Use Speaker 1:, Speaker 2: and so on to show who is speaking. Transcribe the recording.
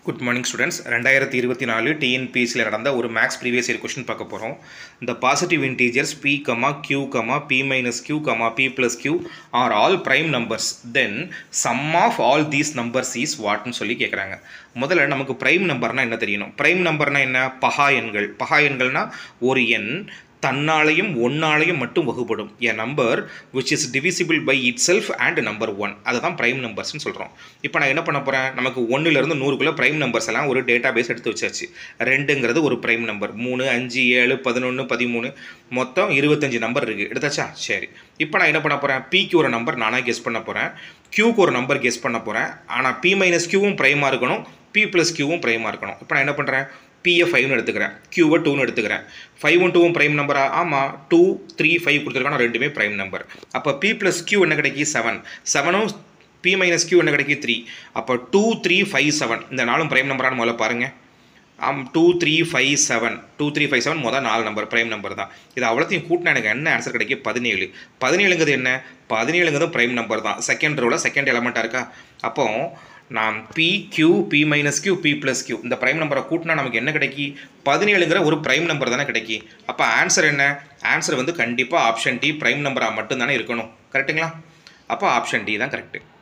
Speaker 1: good morning students ரெண்டாயிரத்தி இருபத்தி நாலு டிஎன்பிஎஸ்சியில் நடந்த ஒரு மேக்ஸ் ப்ரீவியஸ் இயர் கொஷின் பார்க்க போகிறோம் இந்த positive integers P comma Q comma P minus Q comma P plus Q are all prime numbers then sum of all these numbers is வாட்னு சொல்லி கேட்குறாங்க முதல்ல நமக்கு ப்ரைம் நம்பர்னால் என்ன தெரியணும் ப்ரைம் நம்பர்னா என்ன பகா எண்கள் பகா எண்கள்னா ஒரு எண் தன்னாலையும் ஒன்னாலையும் மட்டும் வகுப்படும் a number which is divisible by it self and number one அதை தான் ப்ரைம் நம்பர்ஸ்னு சொல்கிறோம் இப்போ நான் என்ன பண்ண போகிறேன் நமக்கு ஒன்றுலேருந்து நூறுக்குள்ளே ப்ரைம் நம்பர்ஸ் எல்லாம் ஒரு டேட்டா பேஸ் எடுத்து வச்சாச்சு ரெண்டுங்கிறது ஒரு ப்ரைம் நம்பர் மூணு அஞ்சு ஏழு பதினொன்று பதிமூணு மொத்தம் இருபத்தஞ்சு நம்பர் இருக்குது எடுத்தாச்சா சரி இப்போ நான் என்ன பண்ண போகிறேன் பிக்கு ஒரு நம்பர் நானாக கெஸ் பண்ண போகிறேன் கியூக்கு ஒரு நம்பர் கெஸ் பண்ண போகிறேன் ஆனால் பி மைனஸ் கியூவும் ப்ரைமாக இருக்கணும் பி ப்ளஸ் கியூவும் ப்ரைமாக இருக்கணும் இப்போ நான் என்ன பண்ணுறேன் பிஏ ஃபைவ்னு எடுத்துக்கிறேன் கியூவை டூன்னு எடுத்துக்கிறேன் ஃபைவ் ஒன் டூவும் ப்ரைம் நம்பரா ஆமாம் டூ த்ரீ ஃபைவ் கொடுத்துருக்கான ரெண்டுமே ப்ரைம் நம்பர் அப்போ பி ப்ளஸ் கியூ என்ன கிடைக்கி செவன் செவனும் பி மைனஸ் கியூ என்ன கிடைக்கி த்ரீ அப்போ டூ த்ரீ ஃபைவ் செவன் இந்த நாளும் ப்ரைம் நம்பரானு முதல்ல பாருங்கள் ஆம் two three five seven two three five seven மொதல் நாலு நம்பர் ப்ரைம் நம்பர் தான் இது அவ்வளோத்தையும் கூட்டினா எனக்கு என்ன ஆன்சர் கிடைக்கும் பதினேழு பதினேழுங்கிறது என்ன பதினேழுங்கிறது ப்ரைம் நம்பர் தான் செகண்ட் ரோவில் செகண்ட் எலமெண்ட்டாக இருக்கா அப்போ நாம் P Q P minus Q P plus Q இந்த ப்ரைம் நம்பரை கூட்டினா நமக்கு என்ன கிடைக்கி பதினேழுங்கிற ஒரு ப்ரைம் நம்பர் தானே கிடைக்கி அப்போ ஆன்சர் என்ன ஆன்சர் வந்து கண்டிப்பாக ஆப்ஷன் டி ப்ரைம் நம்பராக மட்டும்தானே இருக்கணும் கரெக்டுங்களா அப்போ ஆப்ஷன் டி தான் கரெக்டு